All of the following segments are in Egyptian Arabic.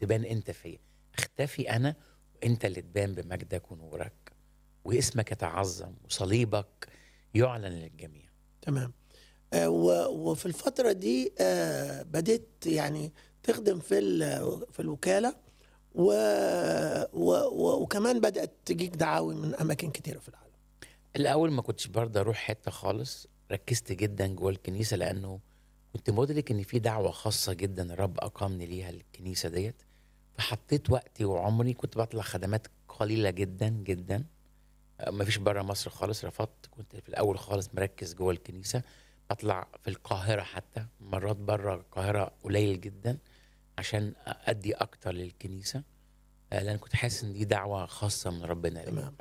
تبان انت فيا اختفي انا وانت اللي تبان بمجدك ونورك واسمك يتعظم وصليبك يعلن للجميع تمام آه، و- وفي الفترة دي آه، بديت يعني تخدم في ال- في الوكالة و و و وكمان بدأت تجيك دعاوي من أماكن كتيرة في العالم الاول ما كنتش برضه اروح حته خالص ركزت جدا جوه الكنيسه لانه كنت مدرك ان في دعوه خاصه جدا الرب اقامني ليها الكنيسه ديت فحطيت وقتي وعمري كنت بطلع خدمات قليله جدا جدا ما فيش بره مصر خالص رفضت كنت في الاول خالص مركز جوه الكنيسه بطلع في القاهره حتى مرات بره القاهره قليل جدا عشان ادي اكتر للكنيسه آه، لان كنت حاسس ان دي دعوه خاصه من ربنا ليا تمام.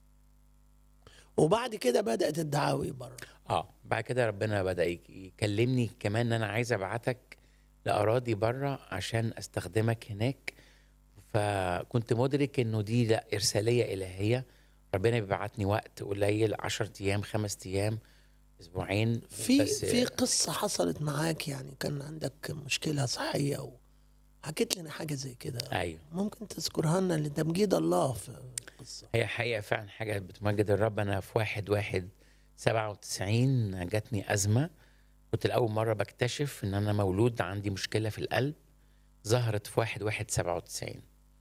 وبعد كده بدأت الدعاوي بره اه بعد كده ربنا بدا يك- يكلمني كمان ان انا عايز ابعتك لاراضي بره عشان استخدمك هناك فكنت مدرك انه دي لا ارساليه الهيه ربنا بيبعتني وقت قليل 10 ايام خمس ايام اسبوعين في بس في قصة حصلت معاك يعني كان عندك مشكلة صحية وحكيت لنا حاجة زي كده ايوه ممكن تذكرها لنا لتمجيد الله في القصة هي حقيقة فعلا حاجة بتمجد الرب أنا في واحد واحد سبعة وتسعين جاتني أزمة كنت لأول مرة بكتشف إن أنا مولود عندي مشكلة في القلب ظهرت في واحد واحد سبعة وتسعين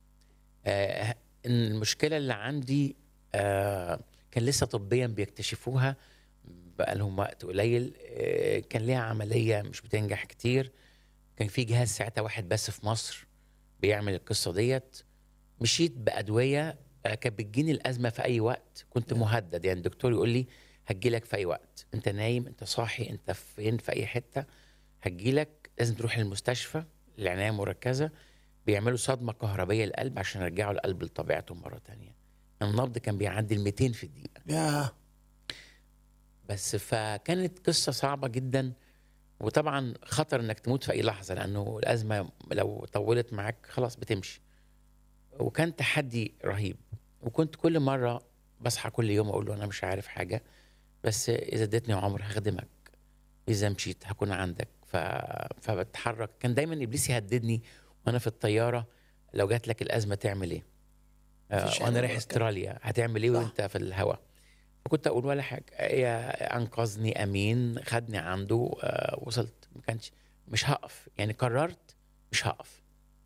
آه إن المشكلة اللي عندي آه كان لسه طبيا بيكتشفوها بقالهم وقت قليل آه كان ليها عملية مش بتنجح كتير كان في جهاز ساعتها واحد بس في مصر بيعمل القصة ديت مشيت بأدوية آه، كانت بتجيني الأزمة في أي وقت كنت مهدد يعني الدكتور يقول لي هتجيلك في أي وقت أنت نايم أنت صاحي أنت فين في أي حتة هتجيلك لازم تروح المستشفى العناية المركزة بيعملوا صدمة كهربية للقلب عشان يرجعوا القلب لطبيعته مرة تانية النبض كان بيعدي ال 200 في الدقيقة يا بس فكانت قصة صعبة جدا وطبعا خطر انك تموت في اي لحظة لانه الازمة لو طولت معاك خلاص بتمشي وكان تحدي رهيب وكنت كل مرة بصحى كل يوم اقول له انا مش عارف حاجة بس اذا اديتني عمر هخدمك اذا مشيت هكون عندك ف... فبتحرك كان دايما ابليس يهددني وانا في الطيارة لو جات لك الازمة تعمل ايه آه، مفيش وانا حاجة رايح مركبة. استراليا هتعمل ايه صح. وانت في الهواء فكنت اقول ولا حاجه يا انقذني امين خدني عنده آه وصلت ما كانش مش هقف يعني قررت مش هقف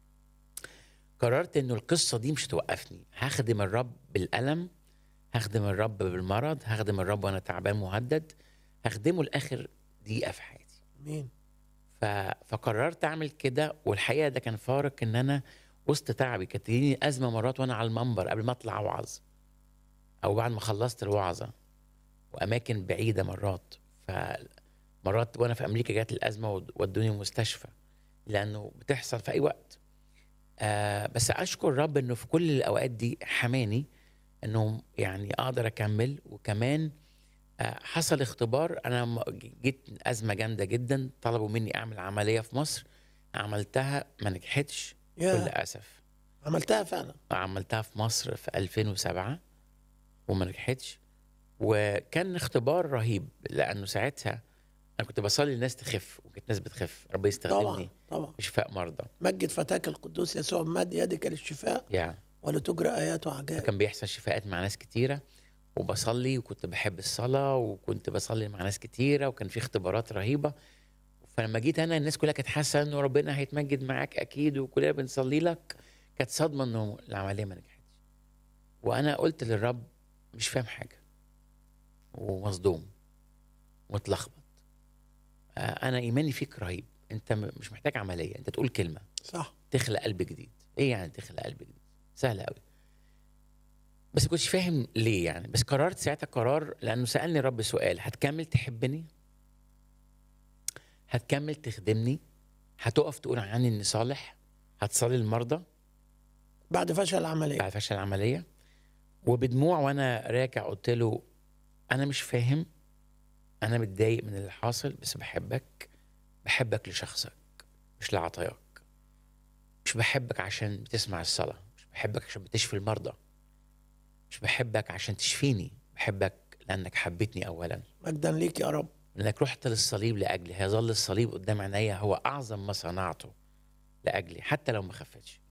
قررت انه القصه دي مش هتوقفني هخدم الرب بالالم هخدم الرب بالمرض هخدم الرب وانا تعبان مهدد هخدمه لاخر دقيقه في حياتي مين ف... فقررت اعمل كده والحقيقه ده كان فارق ان انا وسط تعبي كانت تجيني ازمه مرات وانا على المنبر قبل ما اطلع اوعظ او بعد ما خلصت الوعظه واماكن بعيده مرات فمرات وانا في امريكا جات الازمه ود- ودوني المستشفى لانه بتحصل في اي وقت آه بس اشكر الرب انه في كل الاوقات دي حماني انه يعني اقدر اكمل وكمان آه حصل اختبار انا م- جيت ازمه جامده جدا طلبوا مني اعمل عمليه في مصر عملتها ما نجحتش يا بكل اسف عملتها فعلا عملتها في مصر في 2007 وما نجحتش وكان اختبار رهيب لانه ساعتها انا كنت بصلي الناس تخف وكانت ناس بتخف ربنا طبعا يستخدمني طبعا في شفاء مرضى مجد فتاك القدوس يسوع مد يدك للشفاء يعني ولتجرى ايات وعجائب كان بيحصل شفاءات مع ناس كتيره وبصلي وكنت بحب الصلاه وكنت بصلي مع ناس كتيره وكان في اختبارات رهيبه فلما جيت انا الناس كلها كانت حاسه انه ربنا هيتمجد معاك اكيد وكلنا بنصلي لك كانت صدمه انه العمليه ما نجحتش وانا قلت للرب مش فاهم حاجه ومصدوم ومتلخبط آه، انا ايماني فيك رهيب انت م- مش محتاج عمليه انت تقول كلمه صح تخلق قلب جديد ايه يعني تخلق قلب جديد سهله قوي بس ما كنتش فاهم ليه يعني بس قررت ساعتها قرار لانه سالني رب سؤال هتكمل تحبني هتكمل تخدمني هتقف تقول عني اني صالح هتصلي المرضى بعد فشل العمليه بعد فشل العمليه وبدموع وانا راجع قلت له انا مش فاهم انا متضايق من اللي حاصل بس بحبك بحبك لشخصك مش لعطاياك مش بحبك عشان بتسمع الصلاه مش بحبك عشان بتشفي المرضى مش بحبك عشان تشفيني بحبك لانك حبيتني اولا مجدا ليك يا رب لانك رحت للصليب لاجلي هيظل الصليب قدام عينيا هو اعظم ما صنعته لاجلي حتى لو ما خفتش